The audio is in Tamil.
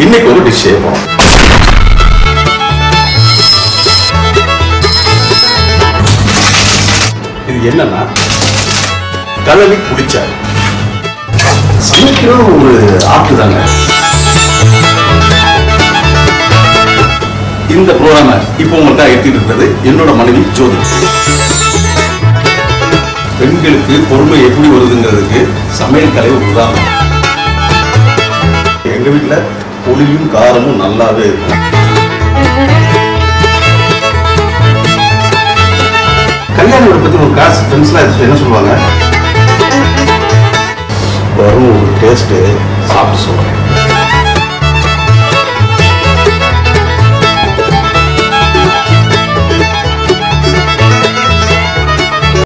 இன்னைக்கு ஒரு டிஷ் செய்ய போறோம் இது என்னன்னா கலவி புளிச்சாறு சமைக்கிறது ஒரு ஆட்டு தாங்க இந்த ப்ரோக்ராம இப்போ உங்கள்கிட்ட எடுத்துட்டு இருக்கிறது என்னோட மனைவி ஜோதி பெண்களுக்கு பொறுமை எப்படி வருதுங்கிறதுக்கு சமையல் கலை ஒரு உதாரணம் எங்க வீட்டுல புளியும் காரமும் நல்லாவே இருக்கும் கல்யாண வீடு பத்தி ஒரு காசு ஃப்ரெண்ட்ஸ்லாம் என்ன சொல்லுவாங்க வரும் ஒரு டேஸ்ட்டு சாப்பிட்டு சொல்றேன்